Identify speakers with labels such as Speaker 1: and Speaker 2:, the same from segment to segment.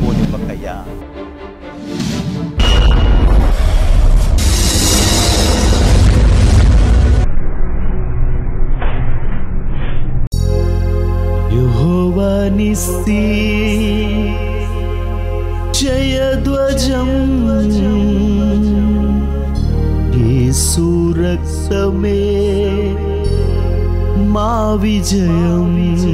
Speaker 1: పోనివ్వకయ్యా
Speaker 2: యెహోవా నిస్సి జయధ్వజం యేసు రక్తమే మా విజయం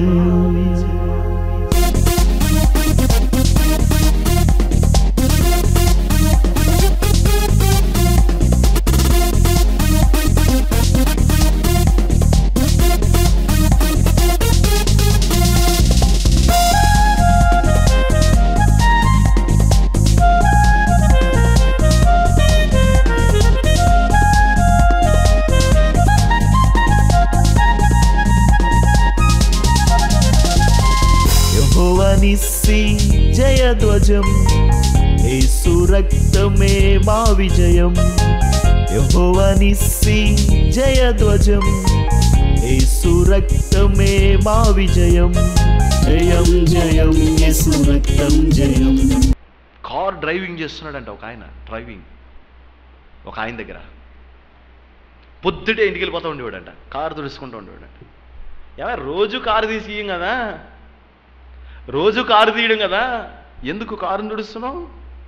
Speaker 2: యెహోవా నిస్సి జయధ్వజం యేసు రక్తమే మా విజయం యెహోవా నిస్సి జయధ్వజం యేసు రక్తమే మా విజయం జయం జయం యేసు రక్తం జయం
Speaker 3: కార్ డ్రైవింగ్ చేస్తున్నాడంట ఒక ఆయన డ్రైవింగ్ ఒక ఆయన దగ్గర పొద్దుటే ఇంటికి వెళ్ళిపోతూ ఉండేవాడంట కారు తుడుచుకుంటూ ఉండేవాడంట ఏమో రోజు కారు తీసియం కదా రోజు కారు తీయడం కదా ఎందుకు కారుని తుడుస్తున్నావు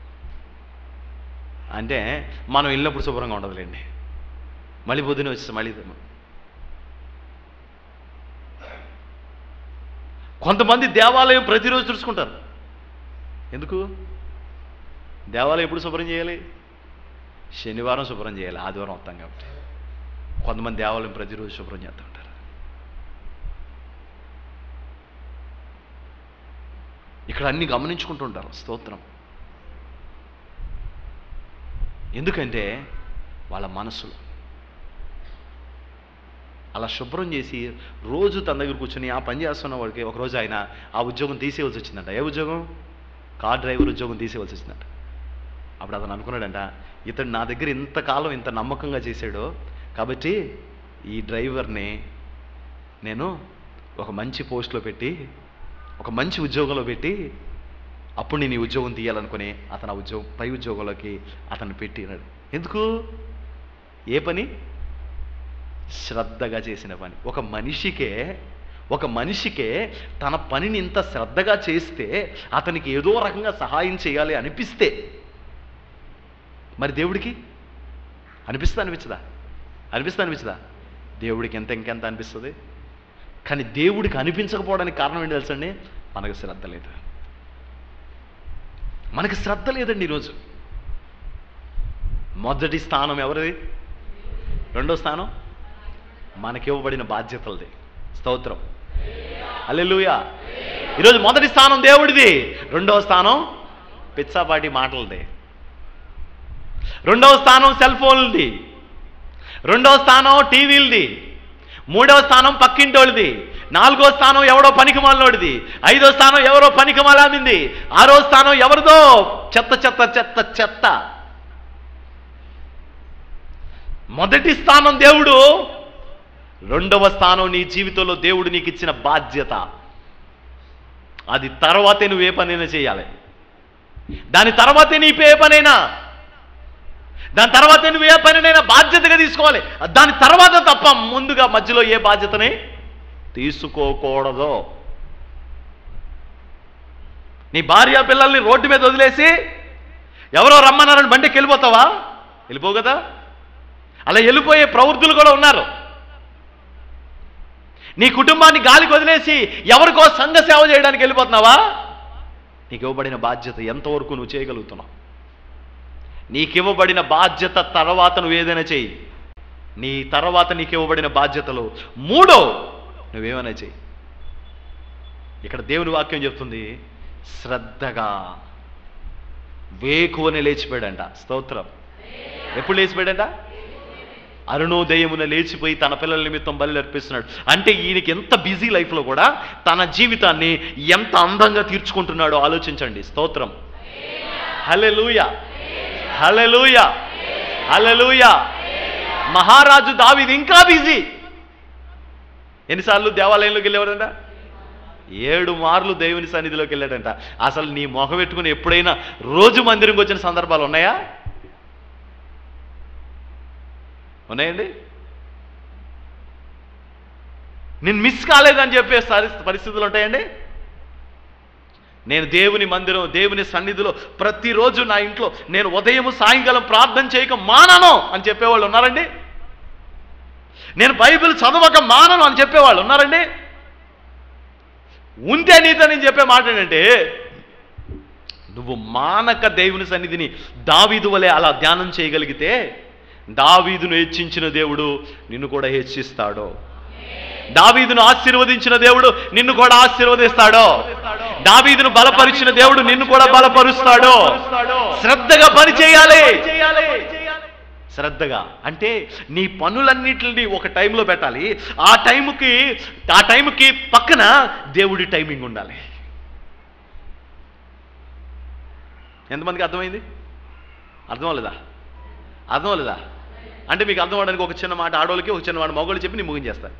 Speaker 3: అంటే మనం వెళ్ళినప్పుడు శుభ్రంగా ఉండదులేండి మళ్ళీ పొద్దునే వచ్చేసి మళ్ళీ తెమ్మ. కొంతమంది దేవాలయం ప్రతిరోజు తుడుచుకుంటారు ఎందుకు దేవాలయం ఎప్పుడు శుభ్రం చేయాలి శనివారం శుభ్రం చేయాలి ఆదివారం వస్తాం కాబట్టి కొంతమంది దేవాలయం ప్రతిరోజు శుభ్రం చేస్తూ ఉంటారు ఇక్కడ అన్ని గమనించుకుంటూ ఉంటారు స్తోత్రం ఎందుకంటే వాళ్ళ మనసులో అలా శుభ్రం చేసి రోజు తన దగ్గర కూర్చొని ఆ పని చేస్తున్న వాడికి ఒకరోజు ఆయన ఆ ఉద్యోగం తీసేయవలసి వచ్చిందంట ఏ ఉద్యోగం కార్ డ్రైవర్ ఉద్యోగం తీసేయవలసి వచ్చిందంట అప్పుడు అతను అనుకున్నాడంట ఇతడు నా దగ్గర ఇంతకాలం ఇంత నమ్మకంగా చేశాడు కాబట్టి ఈ డ్రైవర్ని నేను ఒక మంచి పోస్ట్లో పెట్టి ఒక మంచి ఉద్యోగంలో పెట్టి అప్పుడు నేను ఈ ఉద్యోగం తీయాలనుకుని అతను ఆ ఉద్యోగం పై ఉద్యోగంలోకి అతను పెట్టినాడు ఎందుకు ఏ పని శ్రద్ధగా చేసిన పని ఒక మనిషికే ఒక మనిషికే తన పనిని ఇంత శ్రద్ధగా చేస్తే అతనికి ఏదో రకంగా సహాయం చేయాలి అనిపిస్తే మరి దేవుడికి అనిపిస్తా అనిపించదా అనిపిస్తా అనిపించదా దేవుడికి ఎంత ఇంకెంత అనిపిస్తుంది కానీ దేవుడికి అనిపించకపోవడానికి కారణం ఏంటి తెలుసండి మనకు శ్రద్ధ లేదు మనకి శ్రద్ధ లేదండి ఈరోజు మొదటి స్థానం ఎవరిది రెండో స్థానం మనకి ఇవ్వబడిన బాధ్యతలది స్తోత్రం అల్లెలుయా ఈరోజు మొదటి స్థానం దేవుడిది రెండవ స్థానం పిచ్చాపాటి మాటలది రెండవ స్థానం సెల్ ఫోన్లది రెండవ స్థానం టీవీలది మూడవ స్థానం పక్కింటోళ్ళది నాలుగో స్థానం ఎవడో పనికిమాలినోడిది ఐదో స్థానం ఎవరో పనికిమాలామింది ఆరో స్థానం ఎవరిదో చెత్త చెత్త చెత్త చెత్త మొదటి స్థానం దేవుడు రెండవ స్థానం నీ జీవితంలో దేవుడు నీకు ఇచ్చిన బాధ్యత అది తర్వాతే నువ్వు ఏ పనైనా చేయాలి దాని తర్వాతే నీ ఏ పనైనా దాని తర్వాత నువ్వు ఏ పనినైనా బాధ్యతగా తీసుకోవాలి దాని తర్వాత తప్ప ముందుగా మధ్యలో ఏ బాధ్యతని తీసుకోకూడదు నీ భార్య పిల్లల్ని రోడ్డు మీద వదిలేసి ఎవరో రమ్మన్నారని బండికి వెళ్ళిపోతావా వెళ్ళిపోవు కదా అలా వెళ్ళిపోయే ప్రవృత్తులు కూడా ఉన్నారు నీ కుటుంబాన్ని గాలికి వదిలేసి ఎవరికో సంఘ సేవ చేయడానికి వెళ్ళిపోతున్నావా నీకు ఇవ్వబడిన బాధ్యత ఎంతవరకు నువ్వు చేయగలుగుతున్నావు నీకు ఇవ్వబడిన బాధ్యత తర్వాత నువ్వు ఏదైనా చెయ్యి నీ తర్వాత నీకు ఇవ్వబడిన బాధ్యతలు మూడో నువ్వేమైనా చెయ్యి ఇక్కడ దేవుని వాక్యం చెప్తుంది శ్రద్ధగా వేకువని లేచిపోయాడంట స్తోత్రం ఎప్పుడు లేచిపోయాడంట అరుణోదయమున లేచిపోయి తన పిల్లల నిమిత్తం బలి అర్పిస్తున్నాడు అంటే ఈయనకి ఎంత బిజీ లైఫ్లో కూడా తన జీవితాన్ని ఎంత అందంగా తీర్చుకుంటున్నాడో ఆలోచించండి స్తోత్రం హలెలూయ హలెలూయ హలెలూయ మహారాజు దావిది ఇంకా బిజీ ఎన్నిసార్లు దేవాలయంలోకి వెళ్ళేవారంట ఏడు మార్లు దేవుని సన్నిధిలోకి వెళ్ళాడంట అసలు నీ మొహం పెట్టుకుని ఎప్పుడైనా రోజు మందిరంకి వచ్చిన సందర్భాలు ఉన్నాయా ఉన్నాయండి నేను మిస్ కాలేదని చెప్పే సరి- పరిస్థితులు ఉంటాయండి నేను దేవుని మందిరం దేవుని సన్నిధిలో ప్రతిరోజు నా ఇంట్లో నేను ఉదయం సాయంకాలం ప్రార్థన చేయక మానను అని చెప్పేవాళ్ళు ఉన్నారండి నేను బైబిల్ చదవక మానను అని చెప్పేవాళ్ళు ఉన్నారండి ఉంటే నీతో నేను చెప్పే మాట ఏంటంటే నువ్వు మానక దేవుని సన్నిధిని దావీదు వలె అలా ధ్యానం చేయగలిగితే దావీదును హెచ్చించిన దేవుడు నిన్ను కూడా హెచ్చిస్తాడు దావీదును ఆశీర్వదించిన దేవుడు నిన్ను కూడా ఆశీర్వదిస్తాడు దావీదును బలపరిచిన దేవుడు నిన్ను కూడా బలపరుస్తాడు శ్రద్ధగా పని చేయాలి శ్రద్ధగా అంటే నీ పనులన్నిటిని ఒక టైంలో పెట్టాలి ఆ టైంకి ఆ టైంకి పక్కన దేవుడి టైమింగ్ ఉండాలి ఎంతమందికి అర్థమైంది అర్థం అవ్వలేదా అర్థం అవ్వలేదా అంటే మీకు అర్థం అవడానికి ఒక చిన్న మాట ఆడవాళ్ళకి ఒక చిన్న మాట మగవాళ్ళు చెప్పి నేను ముగించేస్తాను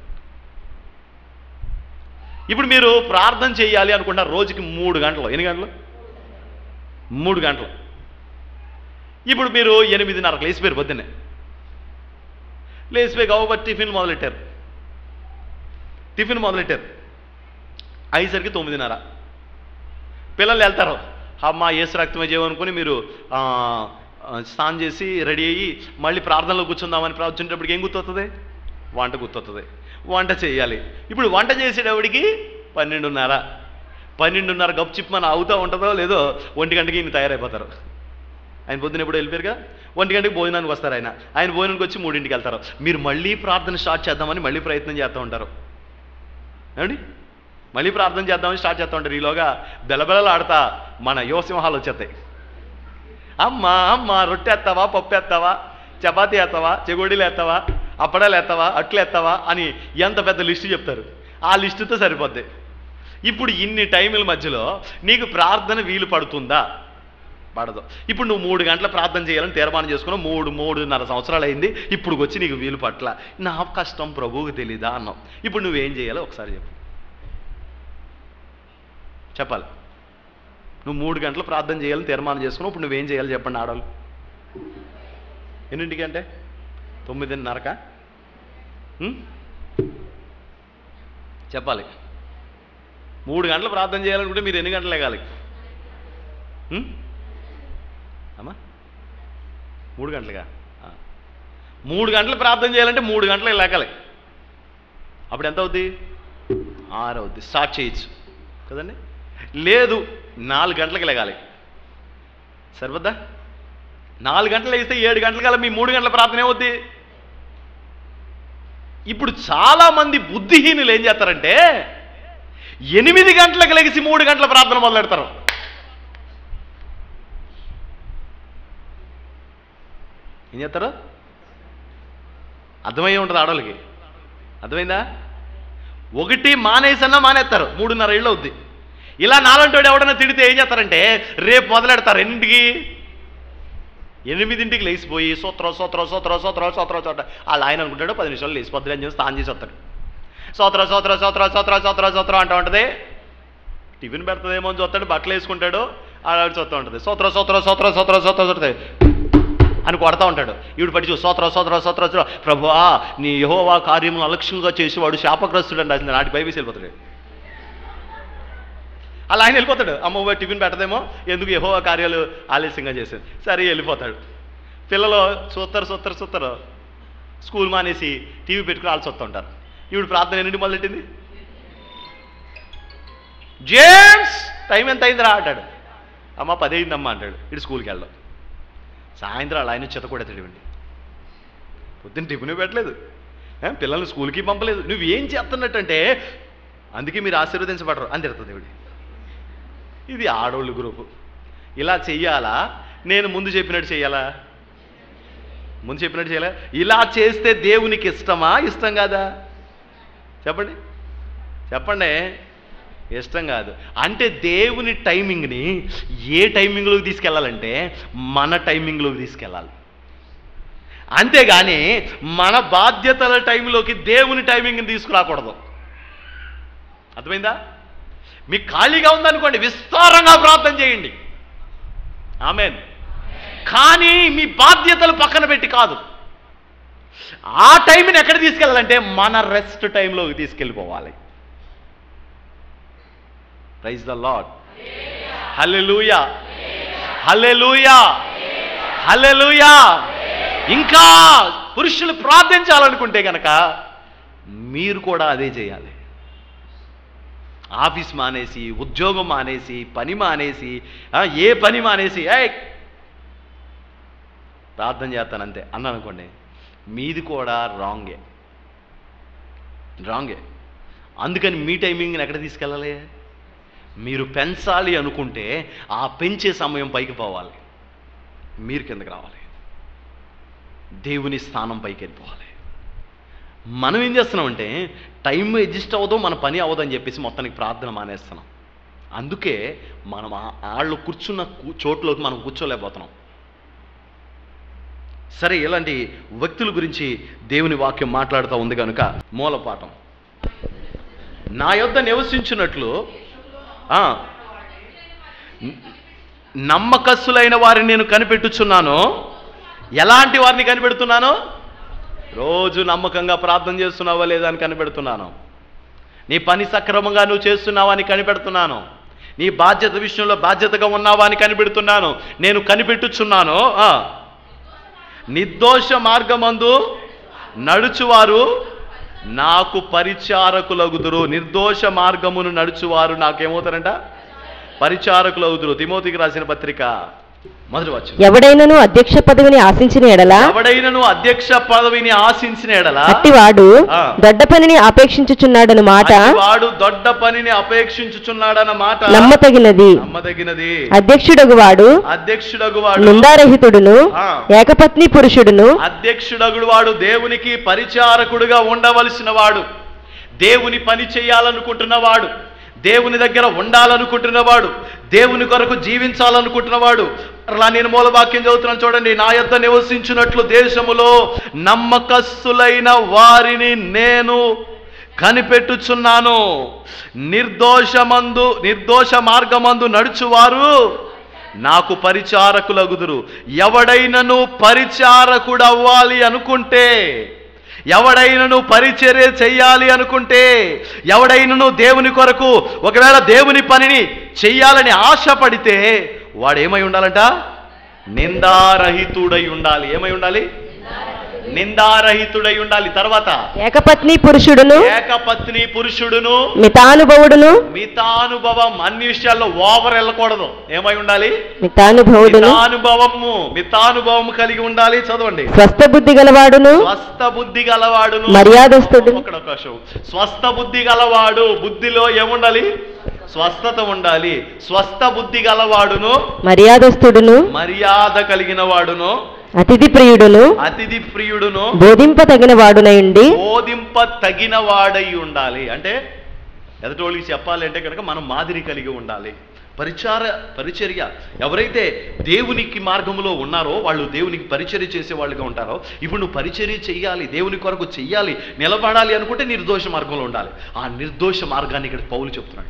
Speaker 3: ఇప్పుడు మీరు ప్రార్థన చేయాలి అనుకుంటారు రోజుకి మూడు గంటలు ఎన్ని గంటలు మూడు గంటలు ఇప్పుడు మీరు ఎనిమిదిన్నరకు లేచిపోయారు పొద్దున్నే లేచిపోయి గవ్వబట్టి టిఫిన్ మొదలెట్టారు టిఫిన్ మొదలెట్టారు అయ్యేసరికి తొమ్మిదిన్నర పిల్లలు వెళ్తారు అమ్మ ఏసు రక్తమే చేయమనుకుని మీరు ఆ, ఆ, స్నానం చేసి రెడీ అయ్యి మళ్ళీ ప్రార్థనలో కూర్చుందామని ప్రార్థించేటప్పటికి ఏం గుర్తొస్తుంది వంట గుర్తొస్తుంది వంట చేయాలి ఇప్పుడు వంట చేసేటప్పటికి పన్నెండున్నర పన్నెండున్నర గప్ చిప్ మన అవుతూ ఉంటుందో లేదో ఒంటి గంటకి ఈయన తయారైపోతారు ఆయన పొద్దున ఎప్పుడు వెళ్ళిపోయారుగా ఒంటి గంటకి భోజనానికి వస్తారు ఆయన ఆయన భోజనానికి వచ్చి మూడింటికి వెళ్తారు మీరు మళ్ళీ ప్రార్థన స్టార్ట్ చేద్దామని మళ్ళీ ప్రయత్నం చేస్తూ ఉంటారు ఏమండి మళ్ళీ ప్రార్థన చేద్దామని స్టార్ట్ చేస్తూ ఉంటారు ఈలోగా బెలబెలలు ఆడతా మన యువసింహాలు వచ్చేస్తాయి అమ్మ అమ్మ రొట్టె ఎత్తావా పప్పు ఎత్తావా చపాతీ ఎత్తావా చెగోడీలు ఎత్తావా అప్పడాలు ఎత్తావా అట్లు ఎత్తావా అని ఎంత పెద్ద లిస్టు చెప్తారు ఆ లిస్టుతో సరిపోద్ది ఇప్పుడు ఇన్ని టైముల మధ్యలో నీకు ప్రార్థన వీలు పడుతుందా పడదు ఇప్పుడు నువ్వు మూడు గంటల ప్రార్థన చేయాలని తీర్మానం చేసుకున్నావు మూడు మూడున్నర సంవత్సరాలు అయింది ఇప్పుడు వచ్చి నీకు వీలు పట్ల నా కష్టం ప్రభువుకి తెలీదా అన్నావు ఇప్పుడు నువ్వేం చేయాలో ఒకసారి చెప్పు చెప్పాలి నువ్వు మూడు గంటలు ప్రార్థన చేయాలని తీర్మానం చేసుకున్నావు ఇప్పుడు నువ్వేం చేయాలి చెప్పండి ఆడవాళ్ళు ఎన్నింటికి అంటే తొమ్మిదిన్నరక ఉం? చెప్పాలి మూడు గంటలు ప్రార్థన చేయాలనుకుంటే మీరు ఎన్ని గంటలు లేగాలి ఉం? అమ్మా మూడు గంటలుగా ఆ. మూడు గంటలు ప్రార్థన చేయాలంటే మూడు గంటలకు లేకాలి అప్పుడు ఎంత అవుద్ది ఆరు అవుద్ది స్టార్ట్ చేయొచ్చు కదండి లేదు నాలుగు గంటలకు లేగాలి సరిపోద్దా నాలుగు గంటలు వేస్తే ఏడు గంటల మీ మూడు గంటల ప్రార్థన ఏమవుద్ది ఇప్పుడు చాలా మంది బుద్ధిహీనులు ఏం చేస్తారంటే ఎనిమిది గంటలకు లెగిసి మూడు గంటల ప్రార్థన మొదలెడతారు ఏం చేస్తారు అర్థమయ్యే ఉంటుంది ఆడవాళ్ళకి అర్థమైందా ఒకటి మానేసన్నా మానేస్తారు మూడున్నర ఏళ్ళు అవుద్ది ఇలా నాలంటోడు ఎవడన్నా తిడితే ఏం చేస్తారంటే రేపు మొదలెడతారు ఎన్నింటికి ఎనిమిదింటికి లేచిపోయి సూత్ర సూత్ర సూత్ర సూత్ర సూత్ర సూత్ర వాళ్ళ ఆయన అనుకుంటాడు పది నిమిషాలు లేచిపోద్దులే అని చెప్పి స్నానం చేసి వస్తాడు సూత్ర సూత్ర సూత్ర సూత్ర సూత్ర సూత్ర అంటూ ఉంటుంది టిఫిన్ పెడుతుందేమో అని చూస్తాడు బట్టలు వేసుకుంటాడు ఆడ చూస్తూ ఉంటుంది సూత్ర సూత్ర సూత్ర సూత్ర సూత్ర సూత్ర అని కొడతా ఉంటాడు ఈవిడ పట్టి చూ సోత్ర సోత్ర సోత్ర సోత్ర ప్రభువా నీ యహోవా కార్యములు అలక్ష్యంగా చేసి వాడు శాపగ్రస్తుడు అని రాసింది నాటి బైబీస్ వెళ్ళిపోతాడు అలా ఆయన వెళ్ళిపోతాడు అమ్మ టిఫిన్ పెట్టదేమో ఎందుకు యహోవా కార్యాలు ఆలస్యంగా చేసేది సరే వెళ్ళిపోతాడు పిల్లలు చూస్తారు చూస్తారు చూస్తారు స్కూల్ మానేసి టీవీ పెట్టుకుని వాళ్ళు చూస్తూ ఉంటారు ఈవిడ ప్రార్థన ఎన్నింటి మొదలెట్టింది జేమ్స్ టైం ఎంత అయిందిరా అంటాడు అమ్మ పది అయిందమ్మా అంటాడు ఇటు స్కూల్కి వెళ్దాం సాయంత్రం అలా ఆయన చెత్త కూడా తెలియండి పొద్దున్న టిఫిన్ పెట్టలేదు ఏ, పిల్లల్ని స్కూల్కి పంపలేదు నువ్వు ఏం చేస్తున్నట్టంటే అందుకే మీరు ఆశీర్వదించబడరు అని తిడుతుంది దేవుడి ఇది ఆడోళ్ళు గ్రూపు ఇలా చెయ్యాలా నేను ముందు చెప్పినట్టు చెయ్యాలా ముందు చెప్పినట్టు చేయాలా ఇలా చేస్తే దేవునికి ఇష్టమా ఇష్టం కాదా చెప్పండి చెప్పండి ఇష్టం కాదు అంటే దేవుని టైమింగ్ని ఏ టైమింగ్లోకి తీసుకెళ్ళాలంటే మన టైమింగ్లోకి తీసుకెళ్ళాలి అంతేగాని మన బాధ్యతల టైంలోకి దేవుని టైమింగ్ని తీసుకురాకూడదు అర్థమైందా మీకు ఖాళీగా ఉందనుకోండి విస్తారంగా ప్రార్థన చేయండి ఆమెన్ కానీ మీ బాధ్యతలు పక్కన పెట్టి కాదు ఆ టైంని ఎక్కడ తీసుకెళ్ళాలంటే మన రెస్ట్ టైంలోకి తీసుకెళ్ళిపోవాలి praise the Lord hallelujah hallelujah hallelujah ఇంకా పురుషులు ప్రార్థించాలనుకుంటే గనక మీరు కూడా అదే చేయాలి ఆఫీస్ మానేసి ఉద్యోగం మానేసి పని మానేసి ఆ, ఏ పని మానేసి ఏయ్ ప్రార్థన చేస్తానంతే అన్నాను అనుకోండి మీది కూడా రాంగే రాంగే అందుకని మీ టైమింగ్ని ఎక్కడ తీసుకెళ్ళాలి మీరు పెంచాలి అనుకుంటే ఆ పెంచే సమయం పైకి పోవాలి మీరు కిందకి రావాలి దేవుని స్థానం పైకి వెళ్ళిపోవాలి మనం ఏం చేస్తున్నామంటే టైం అడ్జస్ట్ అవ్వదు మన పని అవ్వదు అని చెప్పేసి మొత్తానికి ప్రార్థన మానేస్తున్నాం అందుకే మనం ఆ- వాళ్ళు కూర్చున్న కూ- చోట్లోకి మనం కూర్చోలేకపోతున్నాం సరే ఇలాంటి వ్యక్తుల గురించి దేవుని వాక్యం మాట్లాడుతూ ఉంది కనుక మూలపాఠం నా యొద్ద నివసించినట్లు ఆ, న- నమ్మకస్తులైన వారిని నేను కనిపెట్టుచున్నాను ఎలాంటి వారిని కనిపెడుతున్నాను రోజు నమ్మకంగా ప్రార్థన చేస్తున్నావా లేదా అని కనిపెడుతున్నాను నీ పని సక్రమంగా నువ్వు చేస్తున్నావా అని కనిపెడుతున్నాను నీ బాధ్యత విషయంలో బాధ్యతగా ఉన్నావా అని కనిపెడుతున్నాను నేను కనిపెట్టుచున్నాను ఆ. నిర్దోష మార్గమందు నడుచువారు నాకు పరిచారకులగుదురు నిర్దోష మార్గమును నడుచువారు నాకేమవుతారంట పరిచారకులగుదురు తిమోతికి రాసిన పత్రిక మొదటి వచ్చు
Speaker 1: ఎవడైనను అధ్యక్ష పదవిని ఆశించిన ఎడల
Speaker 3: ఎవడైనను అధ్యక్ష పదవిని ఆశించిన ఎడల
Speaker 1: అట్టివాడు
Speaker 3: ఆ.
Speaker 1: దొడ్డ పనిని ఆపేక్షించుచున్నాడను మాట
Speaker 3: వాడు దొడ్డ పనిని అపేక్షించుచున్నాడన్న మాట
Speaker 1: నమ్మతగినది
Speaker 3: నమ్మదగినది
Speaker 1: అధ్యక్షుడగు వాడు
Speaker 3: అధ్యక్షుడగు వాడు
Speaker 1: నిందారహితుడును
Speaker 3: ఆ.
Speaker 1: ఏకపత్ని పురుషుడును
Speaker 3: అధ్యక్షుడగుడు వాడు దేవునికి పరిచారకుడుగా ఉండవలసిన వాడు దేవుని పని చేయాలనుకుంటున్నవాడు దేవుని దగ్గర ఉండాలనుకుంటున్నవాడు దేవుని కొరకు జీవించాలనుకుంటున్నవాడు అలా నేను మూలవాక్యం చదువుతున్నాను చూడండి నా యొద్ద నివసించినట్లు దేశములో నమ్మకస్తులైన వారిని నేను కనిపెట్టుచున్నాను నిర్దోషమందు నిర్దోష మార్గమందు నడుచువారు నాకు పరిచారకులగుదురు ఎవడైనను పరిచారకుడు అవ్వాలి అనుకుంటే ఎవడైనను పరిచర్య చెయ్యాలి అనుకుంటే ఎవడైనను దేవుని కొరకు ఒకవేళ దేవుని పనిని చెయ్యాలని ఆశపడితే వాడు ఏమై ఉండాలంట నిందారహితుడై ఉండాలి ఏమై ఉండాలి నిందారహితుడై ఉండాలి తర్వాత
Speaker 1: ఏకపత్ని పురుషుడును
Speaker 3: ఏకపత్ని పురుషుడును
Speaker 1: మితానుభవుడును
Speaker 3: మితానుభవం అన్ని విషయాల్లో ఓవర్ వెళ్ళకూడదు ఏమై ఉండాలి
Speaker 1: మితానుభవుడును
Speaker 3: మితానుభవము మితానుభవము కలిగి ఉండాలి చదవండి
Speaker 1: స్వస్థ బుద్ధి గలవాడును
Speaker 3: స్వస్థ బుద్ధి గలవాడును
Speaker 1: మర్యాదస్తుడు.
Speaker 3: ఒక్కడ అవకాశం స్వస్థ బుద్ధి గలవాడు బుద్ధిలో ఏముండాలి స్వస్థత ఉండాలి స్వస్థ బుద్ధి గలవాడును
Speaker 1: మర్యాదస్తుడును
Speaker 3: మర్యాద కలిగిన వాడును
Speaker 1: అతిథి ప్రియుడును
Speaker 3: అతిథి ప్రియుడును
Speaker 1: బోధింపతగిన వాడునై ఉండి
Speaker 3: బోధింప తగిన వాడై ఉండాలి అంటే ఎదటోళ్ళకి చెప్పాలి అంటే కనుక మనం మాదిరి కలిగి ఉండాలి పరిచార పరిచర్య ఎవరైతే దేవునికి మార్గంలో ఉన్నారో వాళ్ళు దేవునికి పరిచర్య చేసే వాళ్ళుగా ఉంటారో ఇప్పుడు నువ్వు పరిచర్య చెయ్యాలి దేవుని కొరకు చెయ్యాలి నిలబడాలి అనుకుంటే నిర్దోష మార్గంలో ఉండాలి ఆ నిర్దోష మార్గాన్ని ఇక్కడ పౌలు చెప్తున్నాడు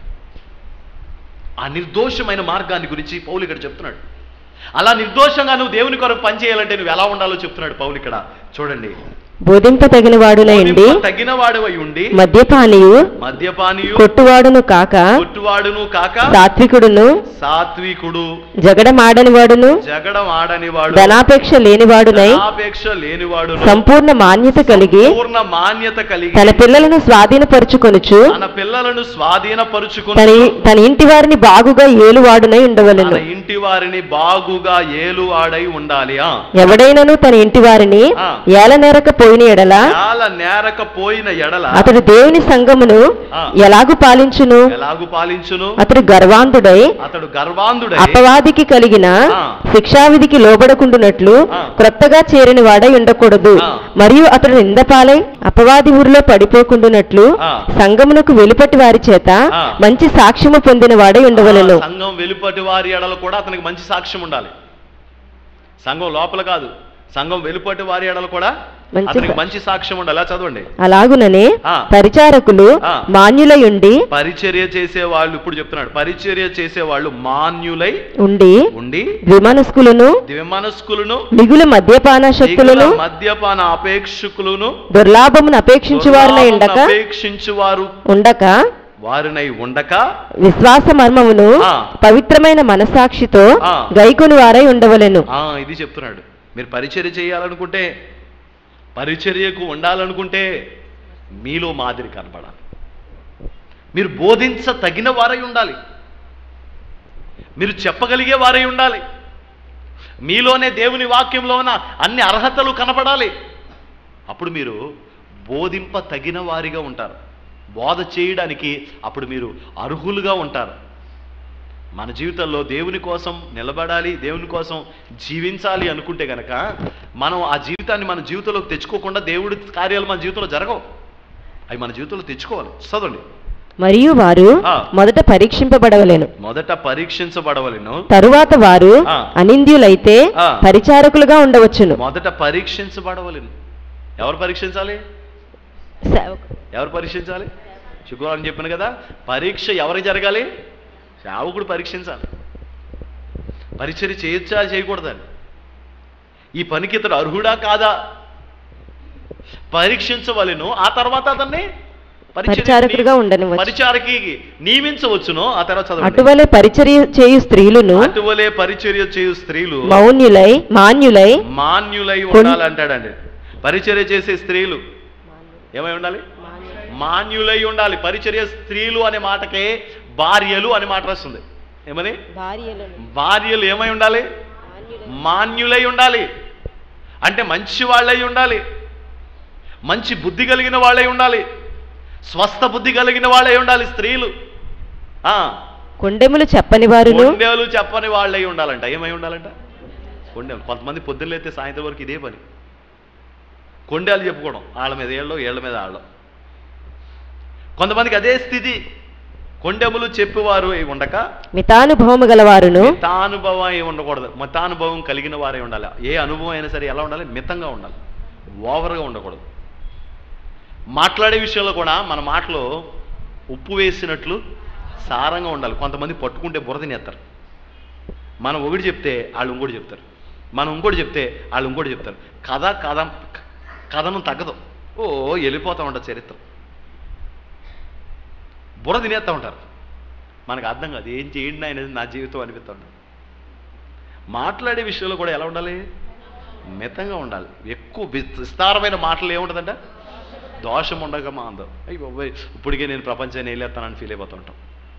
Speaker 3: ఆ నిర్దోషమైన మార్గాన్ని గురించి పౌలు ఇక్కడ చెప్తున్నాడు అలా నిర్దోషంగా నువ్వు దేవుని కొరకు పనిచేయాలంటే నువ్వు ఎలా ఉండాలో చెప్తున్నాడు పౌలు ఇక్కడ చూడండి
Speaker 1: బోధింపతగిన వాడునై ఉండి
Speaker 3: తగిన వాడవై ఉండి
Speaker 1: మద్యపానీయు
Speaker 3: మద్యపానీయు
Speaker 1: కొట్టువాడును కాక
Speaker 3: కొట్టువాడును కాక
Speaker 1: సాత్వికుడును
Speaker 3: సాత్వికుడు
Speaker 1: జగడమాడని వాడును
Speaker 3: జగడం ఆడని వాడు
Speaker 1: ధనాపేక్ష లేనివాడునై
Speaker 3: అపేక్ష లేనివాడు
Speaker 1: సంపూర్ణ మాన్యత కలిగి
Speaker 3: పూర్ణ మాన్యత కలిగి
Speaker 1: తన పిల్లలను స్వాధీనపరుచుకొనుచు
Speaker 3: తన పిల్లలను స్వాధీనపరుచుకుని
Speaker 1: తన తన ఇంటి వారిని బాగుగా ఏలువాడునై ఉండవలెను
Speaker 3: తన ఇంటి వారిని బాగుగా ఏలు ఆడై ఉండాలి ఆ
Speaker 1: ఎవడైనను తన ఇంటి వారిని
Speaker 3: ఆ.
Speaker 1: ఏలనేరక పోయిన ఎడల
Speaker 3: చాలా నేరకపోయిన ఎడల
Speaker 1: అతడు దేవుని సంఘమును
Speaker 3: ఆ.
Speaker 1: ఎలాగు పాలించును
Speaker 3: ఎలాగు పాలించును
Speaker 1: అతడు గర్వాంధుడై
Speaker 3: అతడు గర్వాంధుడై
Speaker 1: అపవాదికి కలిగిన
Speaker 3: ఆ.
Speaker 1: శిక్షావిధికి లోబడకుండునట్లు
Speaker 3: ఆ.
Speaker 1: క్రొత్తగా చేరిన వాడై ఉండకూడదు
Speaker 3: ఆ.
Speaker 1: మరియు అతడు నిందపాలై అపవాది ఊరిలో పడిపోకుండునట్లు
Speaker 3: ఆ.
Speaker 1: సంఘమునకు వెలుపటి వారి చేత
Speaker 3: ఆ.
Speaker 1: మంచి సాక్ష్యము పొందిన వాడై ఉండవలెను
Speaker 3: ఆ సంఘం వెలుపటి వారి ఎడల కూడా అతనికి మంచి సాక్ష్యం ఉండాలి సంఘం లోపల కాదు సంఘం వెలుపటి వారి ఎడల కూడా
Speaker 1: మంచి
Speaker 3: అతనికి
Speaker 1: సా-
Speaker 3: మంచి సాక్ష్యం ఉండాలి అలా చదవండి
Speaker 1: అలాగుననే
Speaker 3: ఆ.
Speaker 1: పరిచారకులు
Speaker 3: ఆ.
Speaker 1: మాన్యులయుండి
Speaker 3: పరిచర్య చేసే వాళ్ళు ఇప్పుడు చెప్తున్నాడు పరిచర్య చేసే వాళ్ళు మాన్యులై
Speaker 1: ఉండి
Speaker 3: ఉండి
Speaker 1: ద్విమనస్కులను
Speaker 3: దివ్యమనస్కులను
Speaker 1: మిగులు మద్యపాన శక్తులను
Speaker 3: మిగుల మద్యపాన అపేక్షకులను
Speaker 1: దుర్లాభమును అపేక్షించు వారినై ఉండక
Speaker 3: అపేక్షించు వారు
Speaker 1: ఉండక
Speaker 3: వారినై ఉండక
Speaker 1: విశ్వాస మర్మమును
Speaker 3: ఆ.
Speaker 1: పవిత్రమైన మనసాక్షితో
Speaker 3: ఆ.
Speaker 1: గైకొని వారై ఉండవలెను
Speaker 3: ఆ ఇది చెప్తున్నాడు మీరు పరిచర్య చేయాలనుకుంటే పరిచర్యకు ఉండాలనుకుంటే మీలో మాదిరి కనపడాలి మీరు బోధించ తగిన వారై ఉండాలి మీరు చెప్పగలిగే వారై ఉండాలి మీలోనే దేవుని వాక్యంలో ఉన్న అన్ని అర్హతలు కనపడాలి అప్పుడు మీరు బోధింప తగిన వారిగా ఉంటారు బోధ చేయడానికి అప్పుడు మీరు అర్హులుగా ఉంటారు మన జీవితంలో దేవుని కోసం నిలబడాలి దేవుని కోసం జీవించాలి అనుకుంటే గనక మనం ఆ జీవితాన్ని మన జీవితంలోకి తెచ్చుకోకుండా దేవుడి కార్యాలు మన జీవితంలో జరగవు అవి మన జీవితంలో తెచ్చుకోవాలి చదవండి
Speaker 1: మరియు వారు
Speaker 3: ఆ.
Speaker 1: మొదట పరీక్షింపబడవలెను
Speaker 3: మొదట పరీక్షించబడవలను
Speaker 1: తరువాత వారు
Speaker 3: ఆ.
Speaker 1: అనింద్యులైతే
Speaker 3: ఆ.
Speaker 1: పరిచారకులుగా ఉండవచ్చును
Speaker 3: మొదట పరీక్షించబడవలను ఎవరు పరీక్షించాలి ఎవరు పరీక్షించాలి శుక్రవారం చెప్పాను కదా పరీక్ష ఎవరికి జరగాలి సేవకుడు పరీక్షించాలి పరిచర్య చేయొచ్చా చేయకూడదని ఈ పనికి ఇతడు అర్హుడా కాదా పరీక్షించవలెను ఆ తర్వాత అతన్ని పరిచర్య-
Speaker 1: పరిచారకుడిగా ఉండనివ్వచ్చు.
Speaker 3: పరిచారకి నియమించవచ్చును ఆ తర్వాత చదవండి
Speaker 1: అటువలే పరిచర్య చేయు స్త్రీలను
Speaker 3: అటువలే పరిచర్య చేయు స్త్రీలు
Speaker 1: మౌన్యులై మాన్యులై
Speaker 3: మాన్యులై
Speaker 1: కొన్-
Speaker 3: ఉండాలంటాడండి పరిచర్య చేసే స్త్రీలు ఏమై ఉండాలి మాన్యులై ఉండాలి పరిచర్య స్త్రీలు అనే మాటకే భార్యలు అనే మాట వస్తుంది ఏమని భార్యలు ఏమై ఉండాలి మాన్యులై ఉండాలి అంటే మంచి వాళ్ళై ఉండాలి మంచి బుద్ధి కలిగిన వాళ్ళై ఉండాలి స్వస్థ బుద్ధి కలిగిన వాళ్ళై ఉండాలి స్త్రీలు ఆ
Speaker 1: కొండెములు చెప్పని వారును
Speaker 3: కొండేలు చెప్పని వాళ్ళై ఉండాలంట ఏమై ఉండాలంట కొండేలు కొంతమంది పొద్దున్నైతే సాయంత్రం వరకు ఇదే పని కొండేలు చెప్పుకోవడం వాళ్ళ మీద ఏళ్ళు ఏళ్ళ మీద ఆళ్ళు కొంతమందికి అదే స్థితి కొండెములు చెప్పేవారు అయి ఉండక
Speaker 1: మితానుభవము గలవారును
Speaker 3: మితానుభవం అయి ఉండకూడదు మితానుభవం కలిగిన వారే ఉండాలి ఏ అనుభవం అయినా సరే ఎలా ఉండాలి మితంగా ఉండాలి ఓవర్గా ఉండకూడదు మాట్లాడే విషయంలో కూడా మన మాటలో ఉప్పు వేసినట్లు సారంగా ఉండాలి కొంతమంది పట్టుకుంటే బురద తినేస్తారు మనం ఒకటి చెప్తే వాళ్ళు ఇంకోటి చెప్తారు మనం ఇంకోటి చెప్తే వాళ్ళు ఇంకోటి చెప్తారు కథ కథ కథనం తగ్గదు ఓ వెళ్ళిపోతూ ఉంటుంది చరిత్ర బుర్ర తినేస్తూ ఉంటారు మనకు అర్థం కాదు ఏం చేయండి అనేది నా జీవితం అనిపిస్తూ ఉంటుంది మాట్లాడే విషయంలో కూడా ఎలా ఉండాలి మితంగా ఉండాలి ఎక్కువ విస్- విస్తారమైన మాటలు ఏముంటుందంట దోషం ఉండగా మా అందం అయ్యి బాబోయ్ ఇప్పటికే నేను ప్రపంచాన్ని వెళ్ళేస్తానని ఫీల్ అయిపోతూ ఉంటాం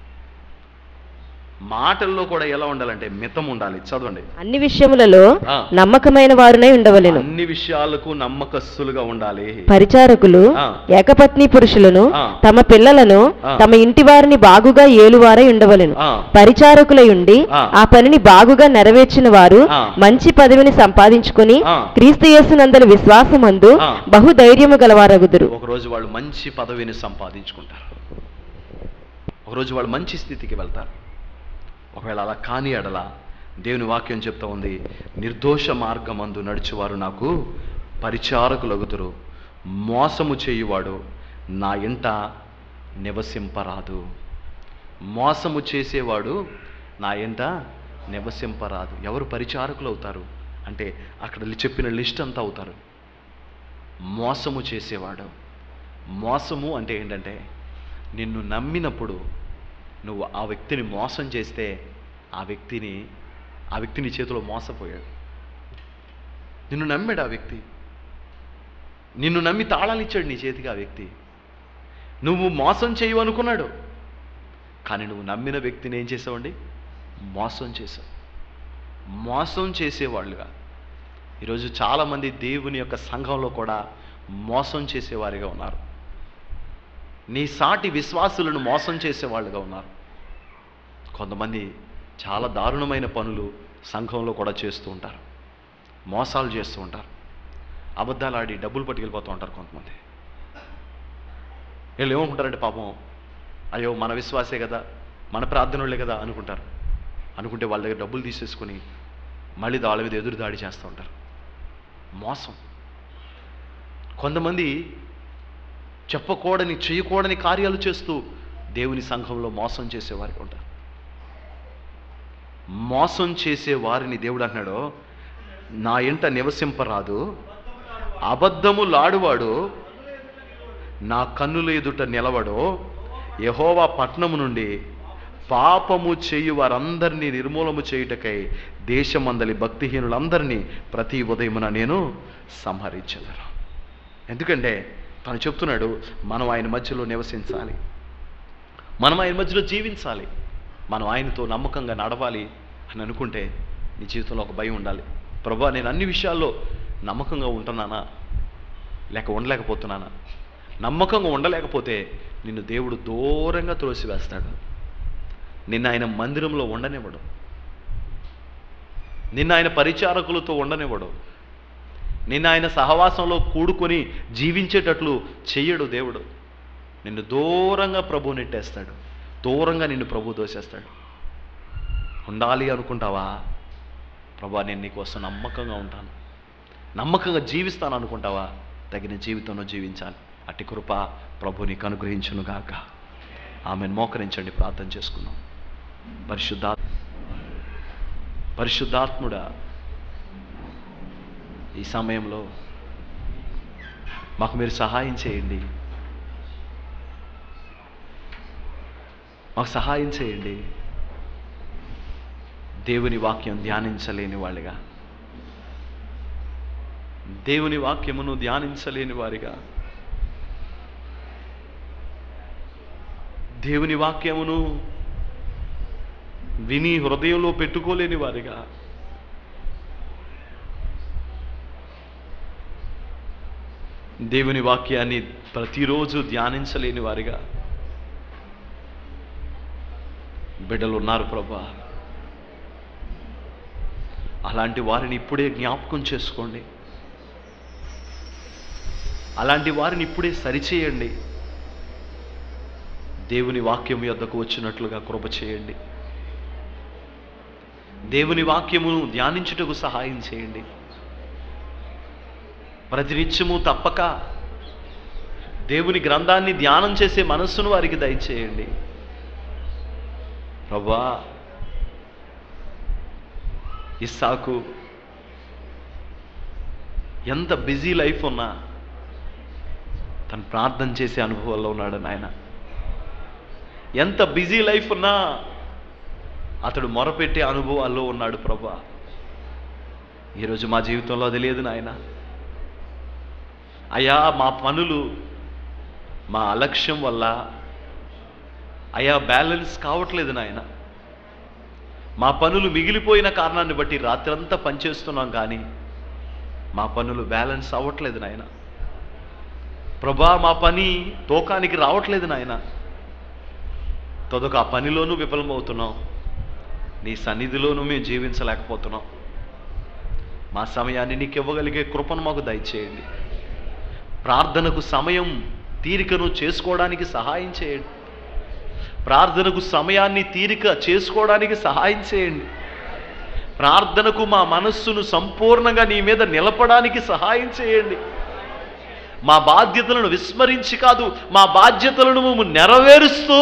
Speaker 3: మాటల్లో కూడా ఎలా ఉండాలంటే మితం ఉండాలి చదవండి
Speaker 1: అన్ని విషయములలో
Speaker 3: ఆ.
Speaker 1: నమ్మకమైన వారునై ఉండవలెను
Speaker 3: అన్ని విషయాలకు నమ్మకస్తులుగా ఉండాలి
Speaker 1: పరిచారకులు
Speaker 3: ఆ.
Speaker 1: ఏకపత్ని పురుషులను
Speaker 3: ఆ.
Speaker 1: తమ పిల్లలను
Speaker 3: ఆ.
Speaker 1: తమ ఇంటి వారిని బాగుగా ఏలువారై ఉండవలెను
Speaker 3: ఆ.
Speaker 1: పరిచారకులై ఉండి
Speaker 3: ఆ.
Speaker 1: ఆ పనిని బాగుగా నెరవేర్చిన వారు
Speaker 3: ఆ.
Speaker 1: మంచి పదవిని సంపాదించుకుని
Speaker 3: ఆ.
Speaker 1: క్రీస్తు యేసునందలి విశ్వాసమందు
Speaker 3: ఆ.
Speaker 1: బహుధైర్యము గలవారగుదురు
Speaker 3: ఒకరోజు వాళ్ళు మంచి పదవిని సంపాదించుకుంటారు ఒకరోజు వాళ్ళు మంచి స్థితికి వెళ్తారు ఒకవేళ అలా కాని ఎడల దేవుని వాక్యం చెప్తా ఉంది నిర్దోష మార్గమందు నడిచేవారు నాకు పరిచారకులగుతురు మోసము చేయువాడు నా ఇంట నివసింపరాదు మోసము చేసేవాడు నా ఇంట నివసింపరాదు ఎవరు పరిచారకులు అవుతారు అంటే అక్కడ చెప్పిన లిస్ట్ అంతా అవుతారు మోసము చేసేవాడు మోసము అంటే ఏంటంటే నిన్ను నమ్మినప్పుడు నువ్వు ఆ వ్యక్తిని మోసం చేస్తే ఆ వ్యక్తిని ఆ వ్యక్తి నీ చేతిలో మోసపోయాడు నిన్ను నమ్మాడు ఆ వ్యక్తి నిన్ను నమ్మి తాళాలు ఇచ్చాడు నీ చేతికి ఆ వ్యక్తి నువ్వు మోసం చేయవు అనుకున్నాడు కానీ నువ్వు నమ్మిన వ్యక్తిని ఏం చేసావండి మోసం చేసావు మోసం చేసేవాళ్ళుగా ఈరోజు చాలామంది దేవుని యొక్క సంఘంలో కూడా మోసం చేసేవారిగా ఉన్నారు నీ సాటి విశ్వాసులను మోసం చేసేవాళ్ళుగా ఉన్నారు కొంతమంది చాలా దారుణమైన పనులు సంఘంలో కూడా చేస్తూ ఉంటారు మోసాలు చేస్తూ ఉంటారు అబద్ధాలు ఆడి డబ్బులు పట్టుకెళ్ళిపోతూ ఉంటారు కొంతమంది వీళ్ళు ఏమనుకుంటారంటే పాపం అయ్యో మన విశ్వాసే కదా మన ప్రార్థనలే కదా అనుకుంటారు అనుకుంటే వాళ్ళ దగ్గర డబ్బులు తీసేసుకొని మళ్ళీ వాళ్ళ మీద ఎదురు దాడి చేస్తూ ఉంటారు మోసం కొంతమంది చెప్పకూడని చేయకూడని కార్యాలు చేస్తూ దేవుని సంఘంలో మోసం చేసేవారికి ఉంటారు మోసం చేసే వారిని దేవుడు అంటున్నాడు నా ఇంట నివసింపరాదు అబద్ధములాడువాడు నా కన్నుల ఎదుట నిలవడు యహోవా పట్నము నుండి పాపము చేయు వారందరినీ నిర్మూలము చేయుటకై దేశమందలి భక్తిహీనులందరినీ ప్రతి ఉదయమున నేను సంహరించదను ఎందుకంటే తను చెప్తున్నాడు మనం ఆయన మధ్యలో నివసించాలి మనం ఆయన మధ్యలో జీవించాలి మనం ఆయనతో నమ్మకంగా నడవాలి అని అనుకుంటే నీ జీవితంలో ఒక భయం ఉండాలి ప్రభా నేను అన్ని విషయాల్లో నమ్మకంగా ఉంటున్నానా లేక ఉండలేకపోతున్నానా నమ్మకంగా ఉండలేకపోతే నిన్ను దేవుడు దూరంగా త్రోసివేస్తాడు నిన్న ఆయన మందిరంలో ఉండనివ్వడు నిన్న ఆయన పరిచారకులతో ఉండనివ్వడు నిన్న ఆయన సహవాసంలో కూడుకొని జీవించేటట్లు చెయ్యడు దేవుడు నిన్ను దూరంగా ప్రభు నెట్టేస్తాడు దూరంగా నిన్ను ప్రభు దోసేస్తాడు ఉండాలి అనుకుంటావా ప్రభా నేను నీకోసం నమ్మకంగా ఉంటాను నమ్మకంగా జీవిస్తాను అనుకుంటావా తగిన జీవితంలో జీవించాలి అట్టి కృప ప్రభు నీకు అనుగ్రహించును గాక ఆమెను మోకరించండి ప్రార్థన చేసుకుందాం పరిశుద్ధా పరిశుద్ధాత్ముడా ఈ సమయంలో మాకు మీరు సహాయం చేయండి మాకు సహాయం చేయండి దేవుని వాక్యం ధ్యానించలేని వాళ్ళుగా దేవుని వాక్యమును ధ్యానించలేని వారిగా దేవుని వాక్యమును విని హృదయంలో పెట్టుకోలేని వారిగా దేవుని వాక్యాన్ని ప్రతిరోజు ధ్యానించలేని వారిగా బిడ్డలు ఉన్నారు ప్రభా అలాంటి వారిని ఇప్పుడే జ్ఞాపకం చేసుకోండి అలాంటి వారిని ఇప్పుడే సరిచేయండి దేవుని వాక్యం యొద్దకు వచ్చినట్లుగా కృప చేయండి దేవుని వాక్యమును ధ్యానించుటకు సహాయం చేయండి ప్రతినిత్యము తప్పక దేవుని గ్రంథాన్ని ధ్యానం చేసే మనస్సును వారికి దయచేయండి ప్రభా ఇస్సాకు ఎంత బిజీ లైఫ్ ఉన్నా తను ప్రార్థన చేసే అనుభవంలో ఉన్నాడు నాయన ఎంత బిజీ లైఫ్ ఉన్నా అతడు మొరపెట్టే అనుభవాల్లో ఉన్నాడు ప్రభా ఈరోజు మా జీవితంలో అది లేదు నాయన అయ్యా మా పనులు మా అలక్ష్యం వల్ల అయ్యా బ్యాలెన్స్ కావట్లేదు నాయన మా పనులు మిగిలిపోయిన కారణాన్ని బట్టి రాత్రంతా పనిచేస్తున్నాం కానీ మా పనులు బ్యాలెన్స్ అవ్వట్లేదు నాయన ప్రభా మా పని తోకానికి రావట్లేదు నాయన తొదక ఆ పనిలోనూ విఫలమవుతున్నాం నీ సన్నిధిలోనూ మేము జీవించలేకపోతున్నాం మా సమయాన్ని నీకు ఇవ్వగలిగే కృపను మాకు దయచేయండి ప్రార్థనకు సమయం తీరికను చేసుకోవడానికి సహాయం చేయండి ప్రార్థనకు సమయాన్ని తీరిక చేసుకోవడానికి సహాయం చేయండి ప్రార్థనకు మా మనస్సును సంపూర్ణంగా నీ మీద నిలపడానికి సహాయం చేయండి మా బాధ్యతలను విస్మరించి కాదు మా బాధ్యతలను మేము నెరవేరుస్తూ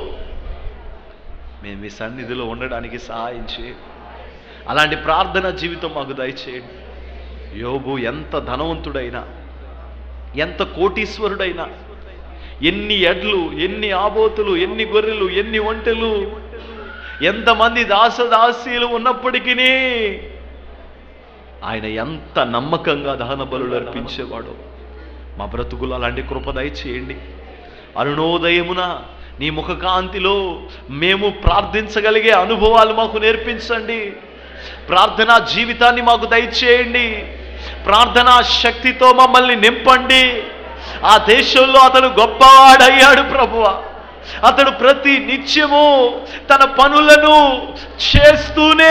Speaker 3: మేము మీ సన్నిధిలో ఉండడానికి సహాయం చేయండి అలాంటి ప్రార్థన జీవితం మాకు దయచేయండి యోబు ఎంత ధనవంతుడైనా ఎంత కోటీశ్వరుడైనా ఎన్ని ఎడ్లు ఎన్ని ఆబోతులు ఎన్ని గొర్రెలు ఎన్ని ఒంటెలు ఎంతమంది దాసదాసీలు ఉన్నప్పటికీ ఆయన ఎంత నమ్మకంగా దహన బలులు అర్పించేవాడు మా బ్రతుకులు అలాంటి కృప దయచేయండి అరుణోదయమున నీ ముఖకాంతిలో మేము ప్రార్థించగలిగే అనుభవాలు మాకు నేర్పించండి ప్రార్థనా జీవితాన్ని మాకు దయచేయండి ప్రార్థనా శక్తితో మమ్మల్ని నింపండి ఆ దేశంలో అతడు గొప్పవాడయ్యాడు ప్రభువ అతడు ప్రతి నిత్యము తన పనులను చేస్తూనే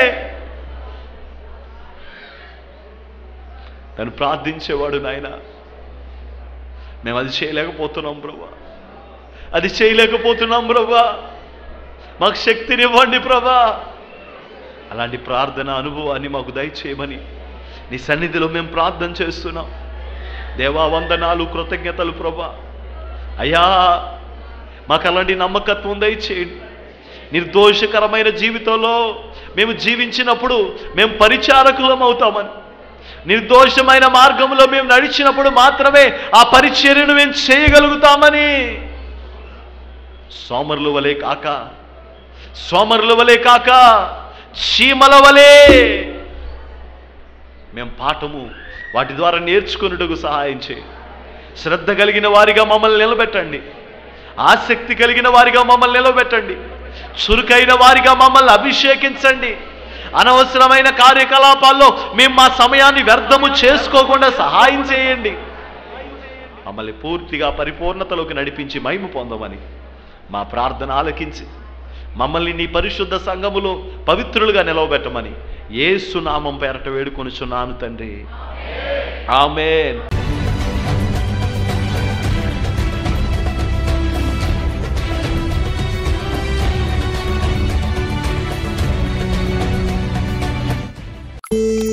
Speaker 3: తను ప్రార్థించేవాడు నాయన మేము అది చేయలేకపోతున్నాం ప్రభా అది చేయలేకపోతున్నాం ప్రభా మాకు శక్తినివ్వండి ప్రభా అలాంటి ప్రార్థన అనుభవాన్ని మాకు దయచేయమని నీ సన్నిధిలో మేము ప్రార్థన చేస్తున్నాం దేవా వందనాలు కృతజ్ఞతలు ప్రభా అయ్యా మాకు అలాంటి నమ్మకత్వం దయచేయండి నిర్దోషకరమైన జీవితంలో మేము జీవించినప్పుడు మేము పరిచారకులం అవుతామని నిర్దోషమైన మార్గంలో మేము నడిచినప్పుడు మాత్రమే ఆ పరిచర్యను మేము చేయగలుగుతామని సోమరుల వలె కాక సోమరుల వలె కాక చీమల వలె మేము పాఠము వాటి ద్వారా నేర్చుకున్నట్టుకు సహాయం చేయి శ్రద్ధ కలిగిన వారిగా మమ్మల్ని నిలబెట్టండి ఆసక్తి కలిగిన వారిగా మమ్మల్ని నిలబెట్టండి చురుకైన వారిగా మమ్మల్ని అభిషేకించండి అనవసరమైన కార్యకలాపాల్లో మేము మా సమయాన్ని వ్యర్థము చేసుకోకుండా సహాయం చేయండి మమ్మల్ని పూర్తిగా పరిపూర్ణతలోకి నడిపించి మహిమ పొందమని మా ప్రార్థన ఆలకించి మమ్మల్ని నీ పరిశుద్ధ సంఘములో పవిత్రులుగా నిలవబెట్టమని యేసు నామం పేరట వేడుకొనుచున్నాను తండ్రి ఆమేన్
Speaker 2: thank